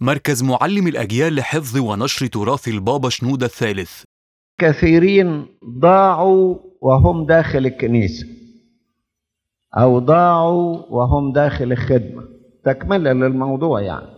مركز معلم الأجيال لحفظ ونشر تراث البابا شنودة الثالث كثيرين ضاعوا وهم داخل الكنيسة أو ضاعوا وهم داخل الخدمة تكملة للموضوع يعني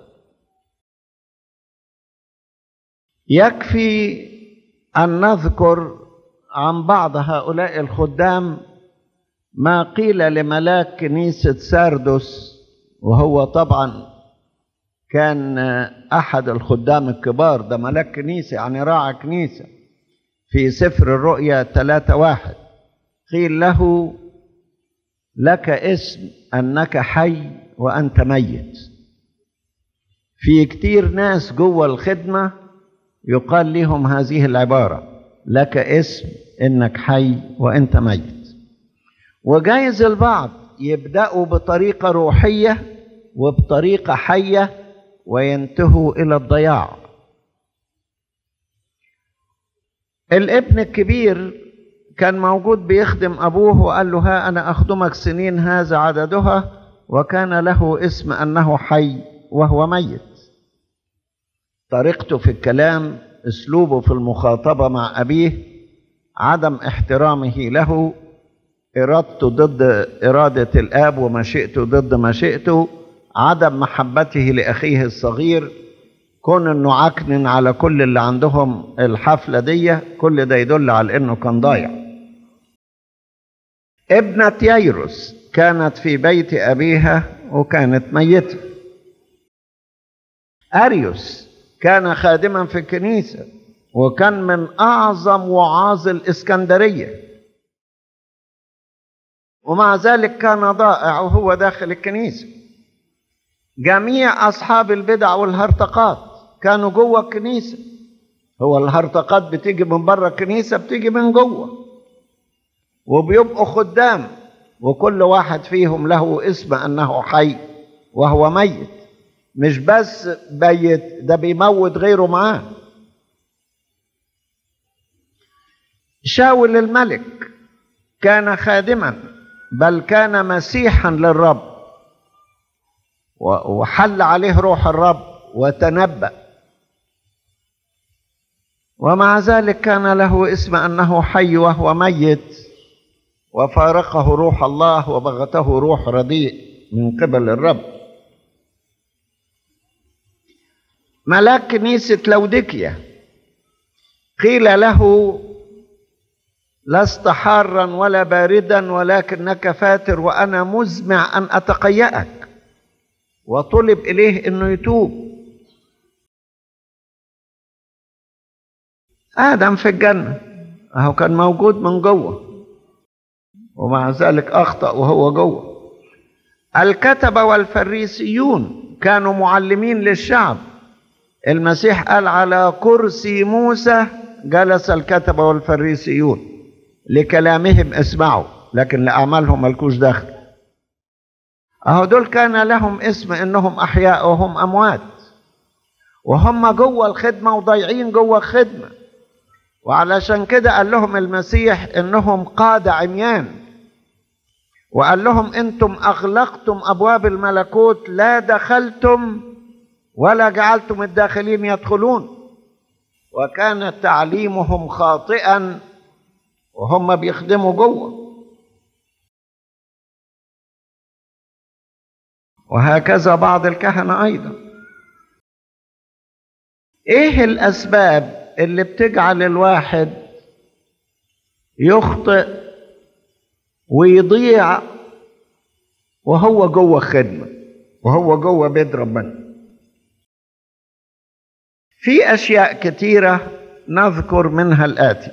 يكفي أن نذكر عن بعض هؤلاء الخدام ما قيل لملاك كنيسة ساردس وهو طبعا كان أحد الخدام الكبار ده ملاك كنيسة يعني راعى كنيسة في سفر الرؤيا ثلاثة واحد قيل له لك اسم أنك حي وأنت ميت في كتير ناس جوه الخدمة يقال لهم هذه العبارة لك اسم انك حي وانت ميت وجايز البعض يبداوا بطريقه روحيه وبطريقه حيه وينتهوا الى الضياع الابن الكبير كان موجود بيخدم ابوه وقال له ها انا اخدمك سنين هذا عددها وكان له اسم انه حي وهو ميت طريقته في الكلام اسلوبه في المخاطبه مع ابيه عدم احترامه له ارادته ضد اراده الاب ومشيئته ضد مشيئته عدم محبته لاخيه الصغير كون انه عكنن على كل اللي عندهم الحفله دي كل ده يدل على انه كان ضايع ابنه ييروس كانت في بيت ابيها وكانت ميته اريوس كان خادما في الكنيسة وكان من أعظم وعاظ الإسكندرية ومع ذلك كان ضائع وهو داخل الكنيسة جميع أصحاب البدع والهرطقات كانوا جوه الكنيسة هو الهرطقات بتيجي من بره الكنيسة بتيجي من جوه وبيبقوا خدام وكل واحد فيهم له اسم أنه حي وهو ميت مش بس بيت ده بيموت غيره معاه شاول الملك كان خادما بل كان مسيحا للرب وحل عليه روح الرب وتنبأ ومع ذلك كان له اسم انه حي وهو ميت وفارقه روح الله وبغته روح رديء من قبل الرب ملاك كنيسة لوديكيا قيل له لست حارا ولا باردا ولكنك فاتر وأنا مزمع أن أتقيأك وطلب إليه أنه يتوب آدم في الجنة أهو كان موجود من جوه ومع ذلك أخطأ وهو جوه الكتبة والفريسيون كانوا معلمين للشعب المسيح قال على كرسي موسى جلس الكتبة والفريسيون لكلامهم اسمعوا لكن لأعمالهم ملكوش دخل أهو دول كان لهم اسم إنهم أحياء وهم أموات وهم جوه الخدمة وضايعين جوه الخدمة وعلشان كده قال لهم المسيح إنهم قادة عميان وقال لهم أنتم أغلقتم أبواب الملكوت لا دخلتم ولا جعلتم الداخلين يدخلون وكان تعليمهم خاطئا وهم بيخدموا جوه وهكذا بعض الكهنة أيضا إيه الأسباب اللي بتجعل الواحد يخطئ ويضيع وهو جوه خدمة وهو جوه بيت ربنا في أشياء كثيرة نذكر منها الآتي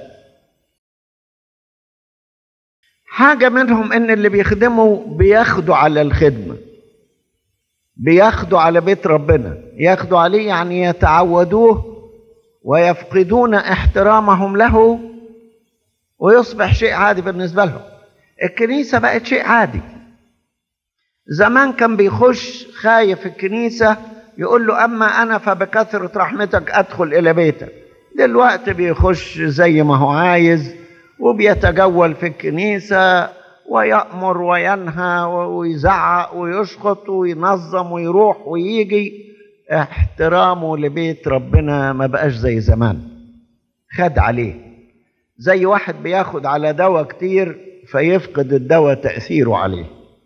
حاجة منهم إن اللي بيخدموا بياخدوا على الخدمة بياخدوا على بيت ربنا ياخدوا عليه يعني يتعودوه ويفقدون احترامهم له ويصبح شيء عادي بالنسبة لهم الكنيسة بقت شيء عادي زمان كان بيخش خايف الكنيسة يقول له أما أنا فبكثرة رحمتك أدخل إلى بيتك دلوقتي بيخش زي ما هو عايز وبيتجول في الكنيسة ويأمر وينهى ويزعق ويشخط وينظم ويروح ويجي احترامه لبيت ربنا ما بقاش زي زمان خد عليه زي واحد بياخد على دواء كتير فيفقد الدواء تأثيره عليه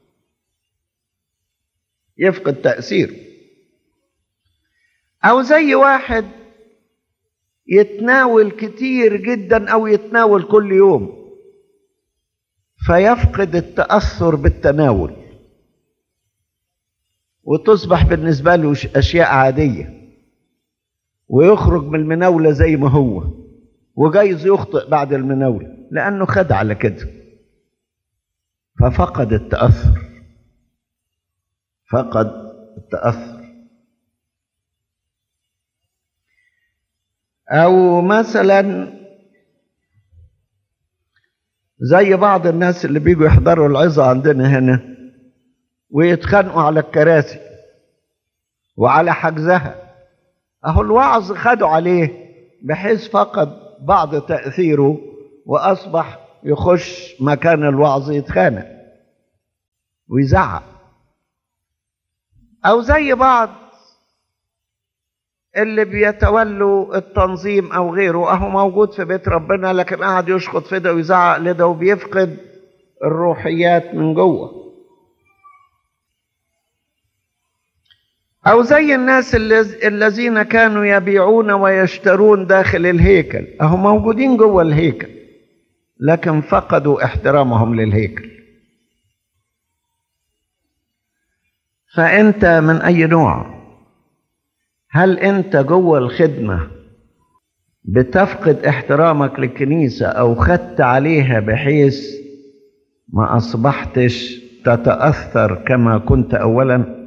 يفقد تأثيره أو زي واحد يتناول كتير جدا أو يتناول كل يوم فيفقد التأثر بالتناول وتصبح بالنسبة له أشياء عادية ويخرج من المناولة زي ما هو وجايز يخطئ بعد المناولة لأنه خد على كده ففقد التأثر فقد التأثر أو مثلا زي بعض الناس اللي بيجوا يحضروا العظة عندنا هنا ويتخانقوا على الكراسي وعلى حجزها أهو الوعظ خدوا عليه بحيث فقد بعض تأثيره وأصبح يخش مكان الوعظ يتخانق ويزعق أو زي بعض اللي بيتولوا التنظيم أو غيره أهو موجود في بيت ربنا لكن قاعد يشخط في ده ويزعق لده وبيفقد الروحيات من جوه أو زي الناس الذين كانوا يبيعون ويشترون داخل الهيكل أهو موجودين جوه الهيكل لكن فقدوا احترامهم للهيكل فأنت من أي نوع هل أنت جوه الخدمة بتفقد احترامك للكنيسة أو خدت عليها بحيث ما أصبحتش تتأثر كما كنت أولاً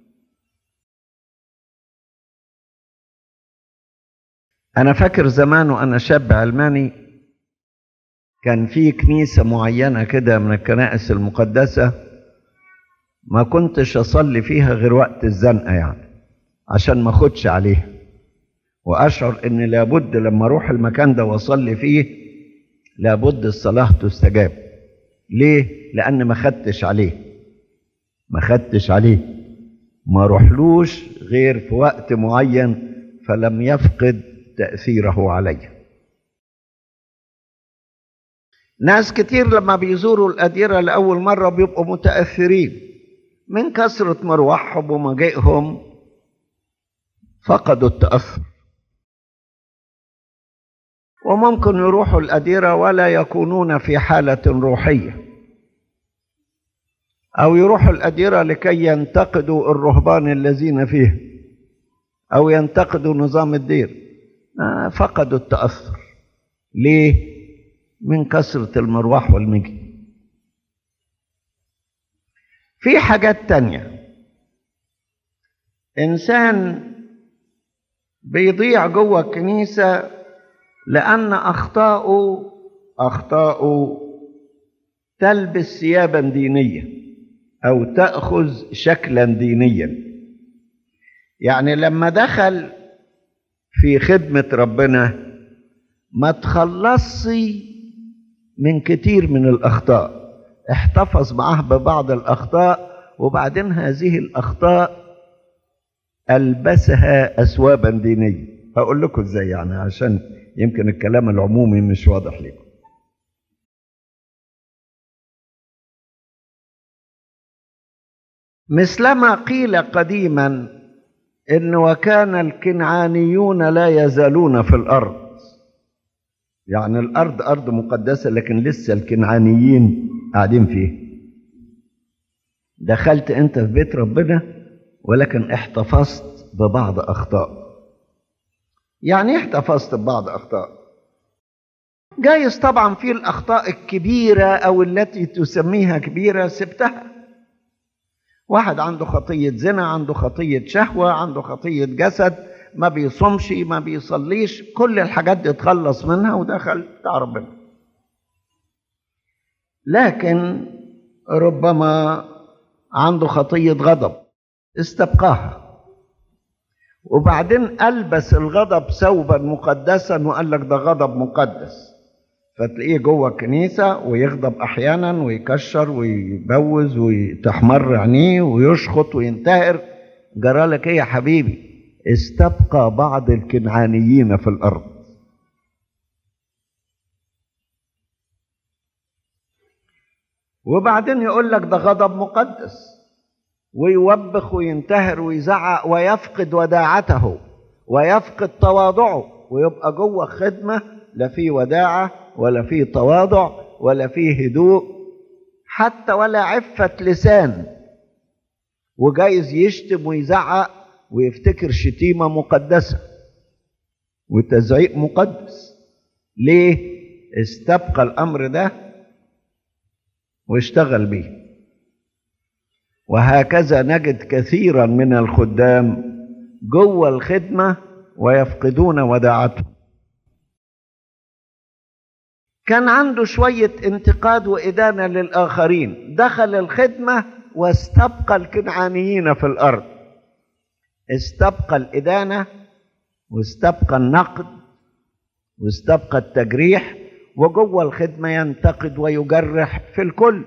أنا فاكر زمان وأنا شاب علماني كان في كنيسة معينة كده من الكنائس المقدسة ما كنتش أصلي فيها غير وقت الزنقة يعني عشان ما أخدش عليها وأشعر إن لابد لما أروح المكان ده وأصلي فيه لابد الصلاة تستجاب ليه؟ لأن ما خدتش عليه ما خدتش عليه ما روحلوش غير في وقت معين فلم يفقد تأثيره علي ناس كتير لما بيزوروا الأديرة لأول مرة بيبقوا متأثرين من كثرة مروحهم ومجيئهم فقدوا التأثر وممكن يروحوا الأديرة ولا يكونون في حالة روحية أو يروحوا الأديرة لكي ينتقدوا الرهبان الذين فيه أو ينتقدوا نظام الدير فقدوا التأثر ليه؟ من كثرة المروح والمجي في حاجات تانية إنسان بيضيع جوه الكنيسة لأن أخطاؤه أخطاؤه تلبس ثيابا دينية أو تأخذ شكلا دينيا يعني لما دخل في خدمة ربنا ما تخلصي من كتير من الأخطاء احتفظ معاه ببعض الأخطاء وبعدين هذه الأخطاء ألبسها أثوابا دينية هقول لكم ازاي يعني عشان يمكن الكلام العمومي مش واضح لكم مثلما قيل قديما ان وكان الكنعانيون لا يزالون في الارض يعني الارض ارض مقدسه لكن لسه الكنعانيين قاعدين فيها دخلت انت في بيت ربنا ولكن احتفظت ببعض اخطاء يعني ايه احتفظت ببعض اخطاء جايز طبعا في الاخطاء الكبيره او التي تسميها كبيره سبتها واحد عنده خطيه زنا عنده خطيه شهوه عنده خطيه جسد ما بيصومش ما بيصليش كل الحاجات دي اتخلص منها ودخل بتاع ربنا لكن ربما عنده خطيه غضب استبقاها وبعدين ألبس الغضب ثوبا مقدسا وقال لك ده غضب مقدس فتلاقيه جوه الكنيسة ويغضب أحيانا ويكشر ويبوز وتحمر عينيه ويشخط وينتهر جرالك إيه يا حبيبي استبقى بعض الكنعانيين في الارض وبعدين يقول لك ده غضب مقدس ويوبخ وينتهر ويزعق ويفقد وداعته ويفقد تواضعه ويبقى جوه خدمه لا في وداعه ولا في تواضع ولا في هدوء حتى ولا عفه لسان وجايز يشتم ويزعق ويفتكر شتيمه مقدسه وتزعيق مقدس ليه استبقى الامر ده واشتغل به وهكذا نجد كثيرا من الخدام جوه الخدمه ويفقدون وداعتهم كان عنده شويه انتقاد وادانه للاخرين دخل الخدمه واستبقى الكنعانيين في الارض استبقى الادانه واستبقى النقد واستبقى التجريح وجوه الخدمه ينتقد ويجرح في الكل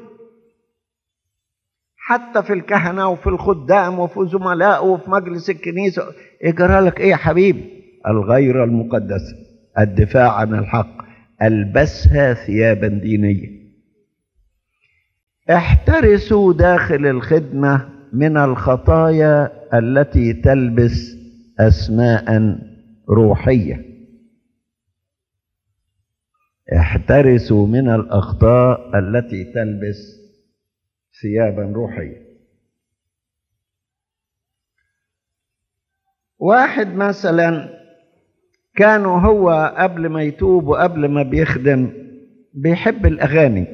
حتى في الكهنه وفي الخدام وفي زملائه وفي مجلس الكنيسه اجرى لك ايه يا حبيبي الغير المقدسه الدفاع عن الحق البسها ثيابا دينيه احترسوا داخل الخدمه من الخطايا التي تلبس اسماء روحيه احترسوا من الاخطاء التي تلبس ثيابا روحيه واحد مثلا كان هو قبل ما يتوب وقبل ما بيخدم بيحب الاغاني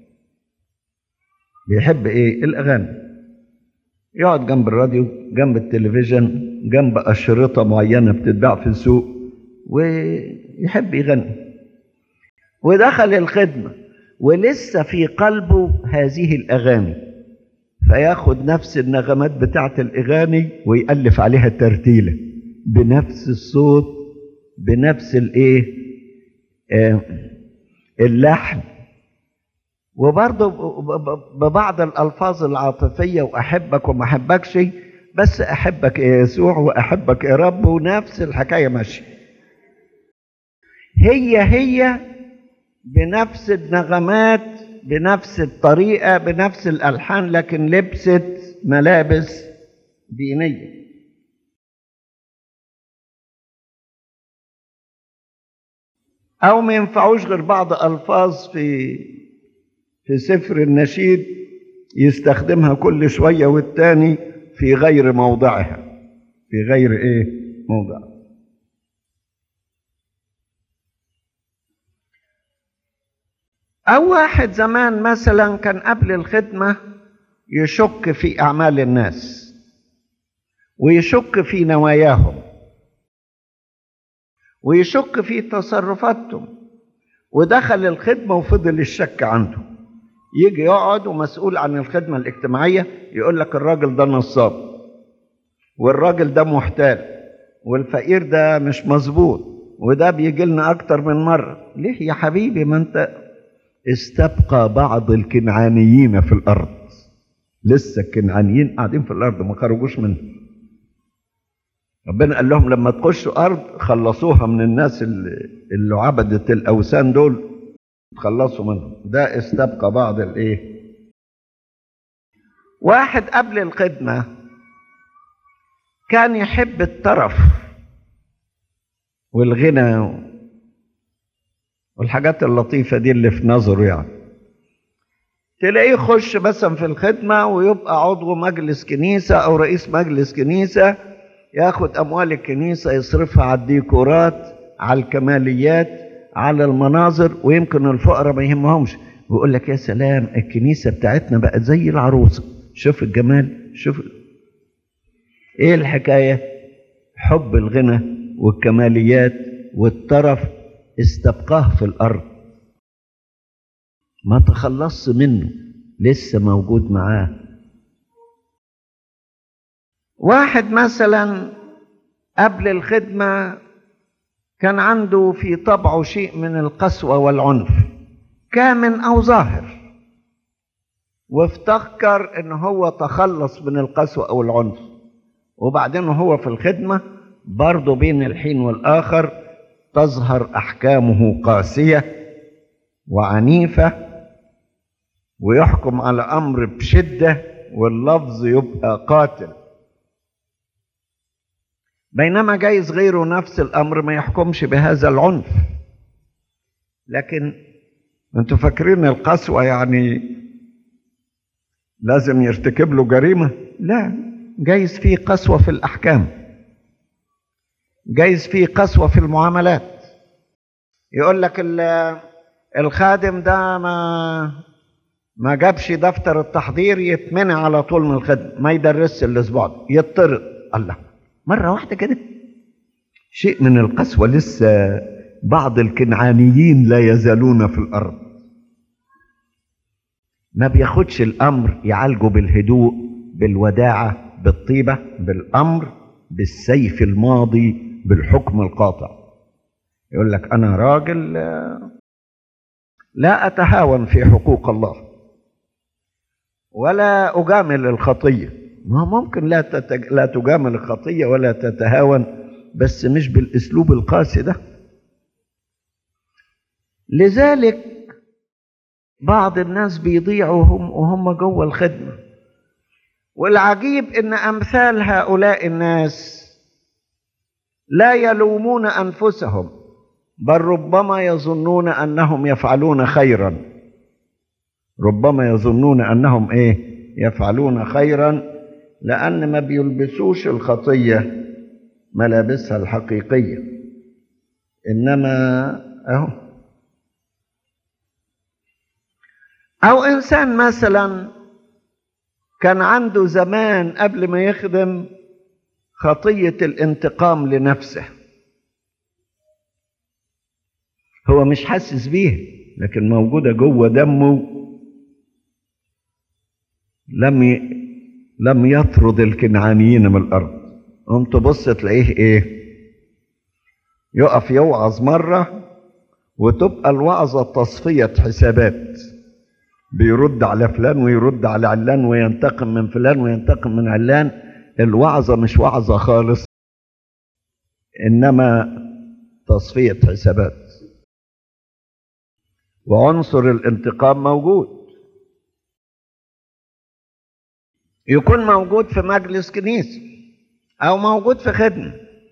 بيحب ايه الاغاني يقعد جنب الراديو جنب التلفزيون جنب اشرطه معينه بتتباع في السوق ويحب يغني ودخل الخدمه ولسه في قلبه هذه الاغاني فياخد نفس النغمات بتاعت الاغاني ويالف عليها الترتيله بنفس الصوت بنفس الايه آه اللحن وبرضه ببعض الالفاظ العاطفيه واحبك وما احبكش بس احبك يا يسوع واحبك يا رب ونفس الحكايه ماشيه هي هي بنفس النغمات بنفس الطريقه بنفس الالحان لكن لبست ملابس دينيه او ما ينفعوش غير بعض الفاظ في في سفر النشيد يستخدمها كل شويه والتاني في غير موضعها في غير ايه موضعها أو واحد زمان مثلا كان قبل الخدمة يشك في أعمال الناس ويشك في نواياهم ويشك في تصرفاتهم ودخل الخدمة وفضل الشك عنده يجي يقعد ومسؤول عن الخدمة الاجتماعية يقول لك الراجل ده نصاب والراجل ده محتال والفقير ده مش مظبوط وده بيجي لنا أكتر من مرة ليه يا حبيبي ما أنت استبقى بعض الكنعانيين في الارض لسه الكنعانيين قاعدين في الارض ما خرجوش منها ربنا قال لهم لما تخشوا ارض خلصوها من الناس اللي, اللي عبدت الاوثان دول تخلصوا منهم ده استبقى بعض الايه واحد قبل الخدمه كان يحب الترف والغنى والحاجات اللطيفة دي اللي في نظره يعني تلاقيه يخش مثلا في الخدمة ويبقى عضو مجلس كنيسة أو رئيس مجلس كنيسة ياخد أموال الكنيسة يصرفها على الديكورات على الكماليات على المناظر ويمكن الفقراء ما يهمهمش ويقول لك يا سلام الكنيسة بتاعتنا بقت زي العروسة شوف الجمال شوف ايه الحكاية حب الغنى والكماليات والترف استبقاه في الارض ما تخلصش منه لسه موجود معاه واحد مثلا قبل الخدمه كان عنده في طبعه شيء من القسوه والعنف كامن او ظاهر وافتكر ان هو تخلص من القسوه او العنف وبعدين هو في الخدمه برضه بين الحين والآخر تظهر أحكامه قاسية وعنيفة ويحكم على أمر بشدة واللفظ يبقى قاتل بينما جايز غيره نفس الأمر ما يحكمش بهذا العنف لكن انتوا فاكرين القسوة يعني لازم يرتكب له جريمة لا جايز في قسوة في الأحكام جايز في قسوة في المعاملات يقول لك ال- الخادم ده ما ما جابش دفتر التحضير يتمنع على طول من الخدمة ما يدرسش الأسبوع ده يطرد الله مرة واحدة كده شيء من القسوة لسه بعض الكنعانيين لا يزالون في الأرض ما بياخدش الأمر يعالجه بالهدوء بالوداعة بالطيبة بالأمر بالسيف الماضي بالحكم القاطع يقول لك أنا راجل آه، لا أتهاون في حقوق الله ولا أجامل الخطية ما ممكن لا تتج... لا تجامل الخطية ولا تتهاون بس مش بالأسلوب القاسي ده لذلك بعض الناس بيضيعوا هم وهم جوه الخدمة والعجيب ان امثال هؤلاء الناس لا يلومون انفسهم بل ربما يظنون انهم يفعلون خيرا ربما يظنون انهم ايه يفعلون خيرا لان ما بيلبسوش الخطيه ملابسها الحقيقيه انما اهو او انسان مثلا كان عنده زمان قبل ما يخدم خطيه الانتقام لنفسه هو مش حاسس بيها لكن موجوده جوه دمه لم ي... لم يطرد الكنعانيين من الارض قوم تبص تلاقيه ايه يقف يوعظ مره وتبقى الوعظه تصفيه حسابات بيرد على فلان ويرد على علان وينتقم من فلان وينتقم من علان الوعظه مش وعظه خالص انما تصفيه حسابات وعنصر الانتقام موجود يكون موجود في مجلس كنيسة أو موجود في خدمة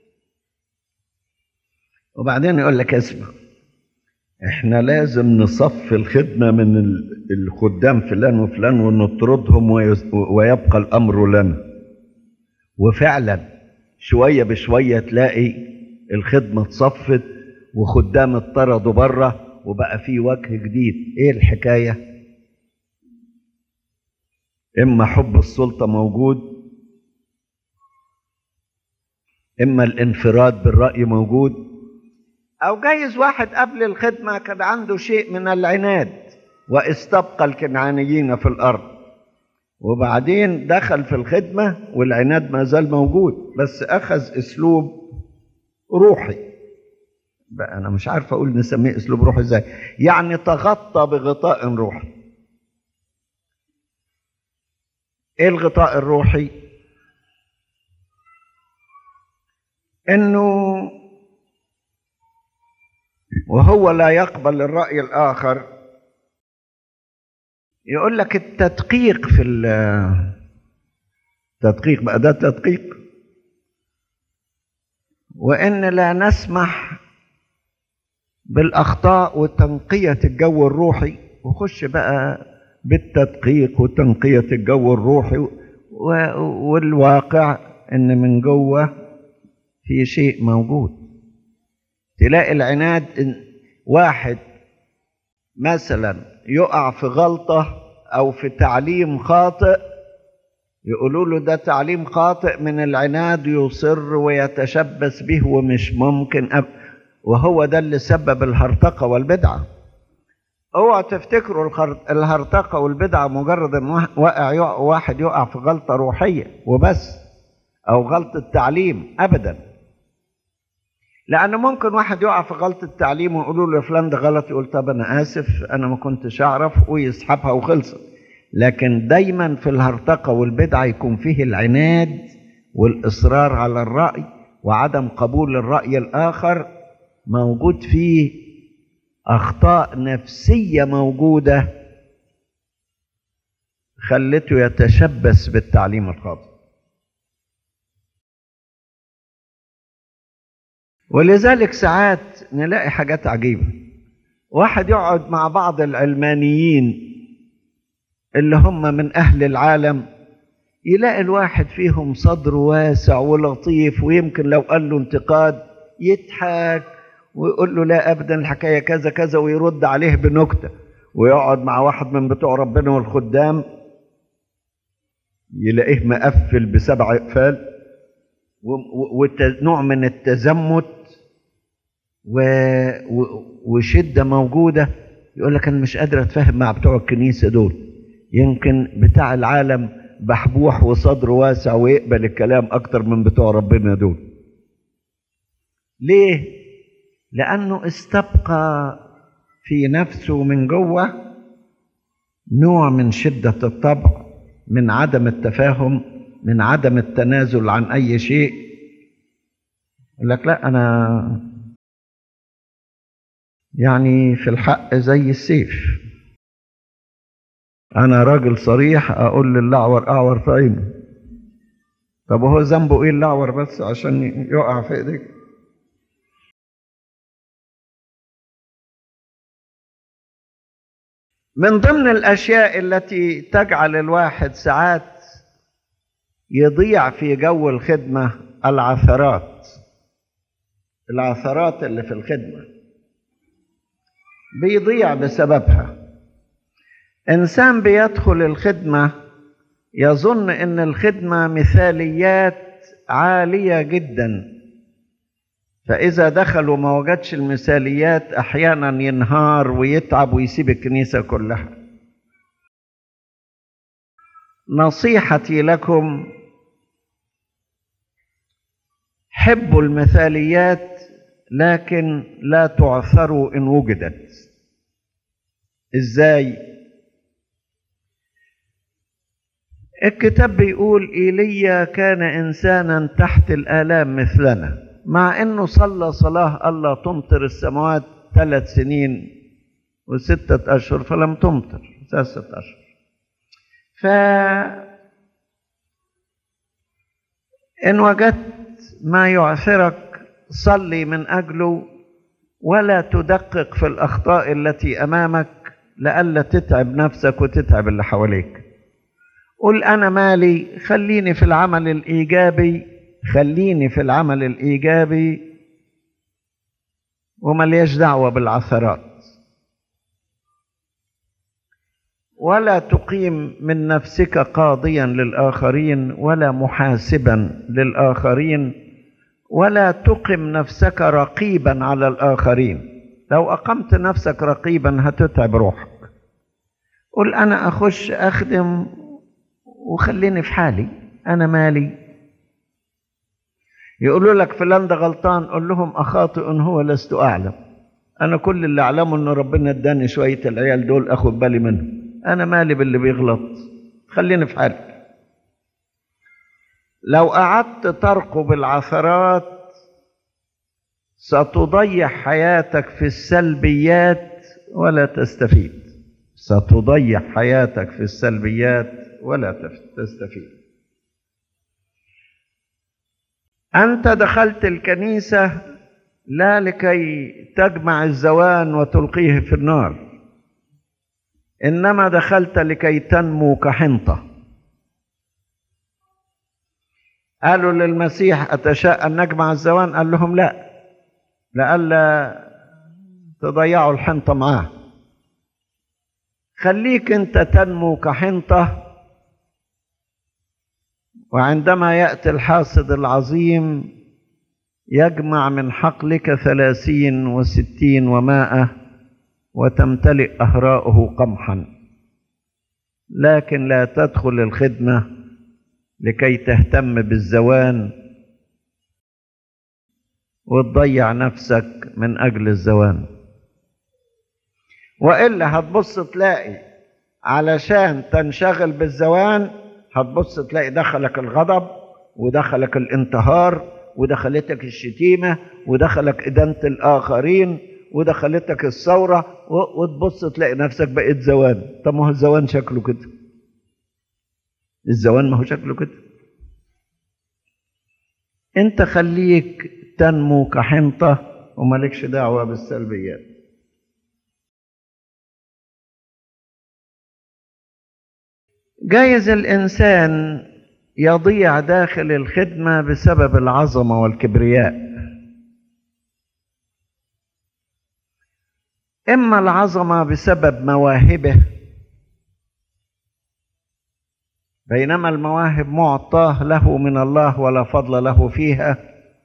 وبعدين يقول لك اسمع احنا لازم نصفي الخدمة من ال- الخدام فلان وفلان ونطردهم ويس- ويبقى الأمر لنا وفعلا شوية بشوية تلاقي الخدمة اتصفت وخدام اتطردوا بره وبقى في وجه جديد ايه الحكايه اما حب السلطه موجود اما الانفراد بالراي موجود او جايز واحد قبل الخدمه كان عنده شيء من العناد واستبقى الكنعانيين في الارض وبعدين دخل في الخدمه والعناد ما زال موجود بس اخذ اسلوب روحي بقى انا مش عارف اقول نسميه اسلوب روحي ازاي يعني تغطى بغطاء روحي ايه الغطاء الروحي انه وهو لا يقبل الراي الاخر يقول لك التدقيق في التدقيق بقى ده تدقيق وان لا نسمح بالاخطاء وتنقيه الجو الروحي وخش بقى بالتدقيق وتنقيه الجو الروحي و- والواقع ان من جوه في شيء موجود تلاقي العناد إن واحد مثلا يقع في غلطه او في تعليم خاطئ يقولوا له ده تعليم خاطئ من العناد يصر ويتشبث به ومش ممكن أب وهو ده اللي سبب الهرطقة والبدعة اوعوا تفتكروا الخر- الهرطقة والبدعة مجرد ان وا- واقع يقع واحد يقع في غلطة روحية وبس او غلطة تعليم ابدا لأن ممكن واحد يقع في غلطة تعليم ويقولوا له يا فلان ده غلط يقول طب أنا آسف أنا ما كنتش أعرف ويسحبها وخلصت لكن دايما في الهرطقة والبدعة يكون فيه العناد والإصرار على الرأي وعدم قبول الرأي الآخر موجود فيه أخطاء نفسية موجودة خلته يتشبث بالتعليم الخاطئ ولذلك ساعات نلاقي حاجات عجيبة واحد يقعد مع بعض العلمانيين اللي هم من أهل العالم يلاقي الواحد فيهم صدر واسع ولطيف ويمكن لو قال له انتقاد يضحك ويقول له لا ابدا الحكايه كذا كذا ويرد عليه بنكته ويقعد مع واحد من بتوع ربنا والخدام يلاقيه مقفل بسبع اقفال ونوع من التزمت و... و... وشده موجوده يقول لك انا مش قادر اتفاهم مع بتوع الكنيسه دول يمكن بتاع العالم بحبوح وصدره واسع ويقبل الكلام اكتر من بتوع ربنا دول ليه لانه استبقى في نفسه من جوه نوع من شده الطبع من عدم التفاهم من عدم التنازل عن اي شيء يقول لك لا انا يعني في الحق زي السيف انا راجل صريح اقول للاعور اعور في عينه طب وهو ذنبه ايه الاعور بس عشان يقع في ايديك من ضمن الاشياء التي تجعل الواحد ساعات يضيع في جو الخدمه العثرات العثرات اللي في الخدمه بيضيع بسببها انسان بيدخل الخدمه يظن ان الخدمه مثاليات عاليه جدا فاذا دخل وما وجدش المثاليات احيانا ينهار ويتعب ويسيب الكنيسه كلها نصيحتي لكم حبوا المثاليات لكن لا تعثروا ان وجدت ازاي الكتاب بيقول ايليا كان انسانا تحت الالام مثلنا مع انه صلى صلاه الله تمطر السماوات ثلاث سنين وستة أشهر فلم تمطر ثلاثة أشهر ف إن وجدت ما يعثرك صلي من أجله ولا تدقق في الأخطاء التي أمامك لئلا تتعب نفسك وتتعب اللي حواليك قل أنا مالي خليني في العمل الإيجابي خليني في العمل الإيجابي وملياش دعوة بالعثرات ولا تقيم من نفسك قاضيا للآخرين ولا محاسبا للآخرين ولا تقم نفسك رقيبا على الآخرين لو أقمت نفسك رقيبا هتتعب روحك قل أنا أخش أخدم وخليني في حالي أنا مالي يقولوا لك فلان ده غلطان قول لهم أخاطئ هو لست أعلم أنا كل اللي أعلمه إن ربنا اداني شوية العيال دول أخد بالي منهم أنا مالي باللي بيغلط خليني في حالي لو قعدت ترقب العثرات ستضيع حياتك في السلبيات ولا تستفيد ستضيع حياتك في السلبيات ولا تستفيد انت دخلت الكنيسه لا لكي تجمع الزوان وتلقيه في النار انما دخلت لكي تنمو كحنطه قالوا للمسيح اتشاء ان نجمع الزوان قال لهم لا لئلا تضيعوا الحنطه معاه خليك انت تنمو كحنطه وعندما ياتي الحاصد العظيم يجمع من حقلك ثلاثين وستين ومائه وتمتلئ اهراؤه قمحا لكن لا تدخل الخدمه لكي تهتم بالزوان وتضيع نفسك من اجل الزوان والا هتبص تلاقي علشان تنشغل بالزوان هتبص تلاقي دخلك الغضب ودخلك الانتهار ودخلتك الشتيمة ودخلك إدانة الآخرين ودخلتك الثورة و- وتبص تلاقي نفسك بقيت زوان طب ما هو الزوان شكله كده الزوان ما هو شكله كده انت خليك تنمو كحنطة ومالكش دعوة بالسلبيات جايز الإنسان يضيع داخل الخدمة بسبب العظمة والكبرياء إما العظمة بسبب مواهبه بينما المواهب معطاه له من الله ولا فضل له فيها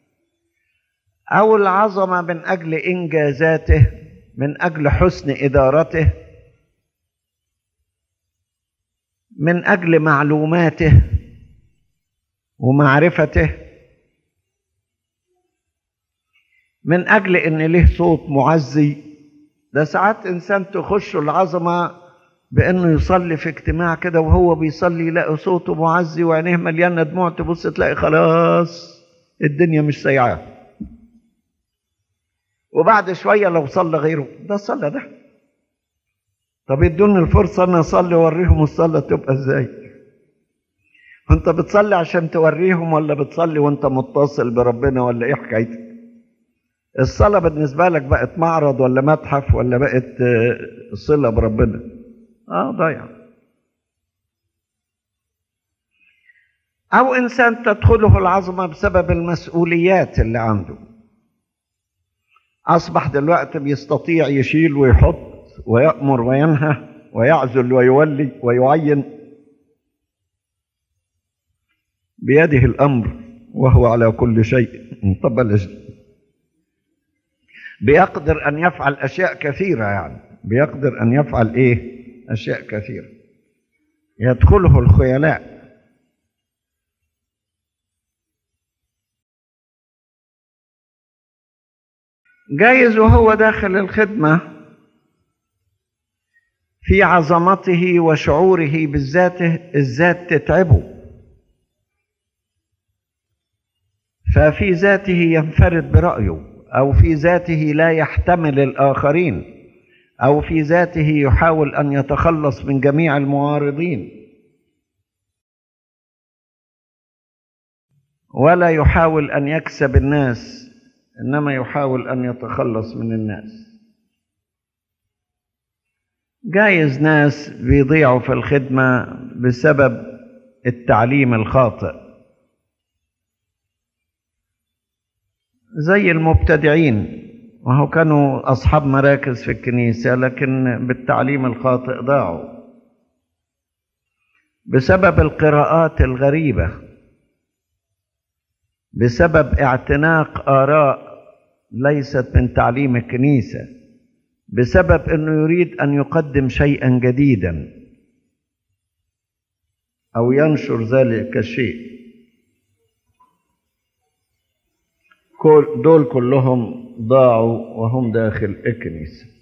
أو العظمة من أجل إنجازاته من أجل حسن إدارته من أجل معلوماته ومعرفته من أجل إن له صوت معزي ده ساعات إنسان تخش العظمة بإنه يصلي في اجتماع كده وهو بيصلي يلاقي صوته معزي وعينيه مليانة دموع تبص تلاقي خلاص الدنيا مش سايعاه وبعد شوية لو صلى غيره ده صلى ده طب ادوني الفرصة أنا أصلي وأوريهم الصلاة تبقى إزاي وأنت بتصلي عشان توريهم ولا بتصلي وأنت متصل بربنا ولا إيه حكايتك الصلاة بالنسبة لك بقت معرض ولا متحف ولا بقت آه، صلة بربنا اه ضايع أو إنسان تدخله العظمة بسبب المسؤوليات اللي عنده أصبح دلوقتي بيستطيع يشيل ويحط ويأمر وينهى ويعزل ويولي ويعين بيده الأمر وهو على كل شيء طب بلاش بيقدر أن يفعل أشياء كثيرة يعني بيقدر أن يفعل إيه أشياء كثيرة يدخله الخيلاء جايز وهو داخل الخدمة في عظمته وشعوره بالذاته الذات تتعبه ففي ذاته ينفرد برأيه أو في ذاته لا يحتمل الآخرين أو في ذاته يحاول أن يتخلص من جميع المعارضين ولا يحاول أن يكسب الناس إنما يحاول أن يتخلص من الناس جايز ناس بيضيعوا في الخدمة بسبب التعليم الخاطئ زي المبتدعين وهو كانوا أصحاب مراكز في الكنيسة لكن بالتعليم الخاطئ ضاعوا بسبب القراءات الغريبة بسبب اعتناق آراء ليست من تعليم الكنيسة بسبب أنه يريد أن يقدم شيئا جديدا أو ينشر ذلك الشيء كل دول كلهم ضاعوا وهم داخل الكنيسه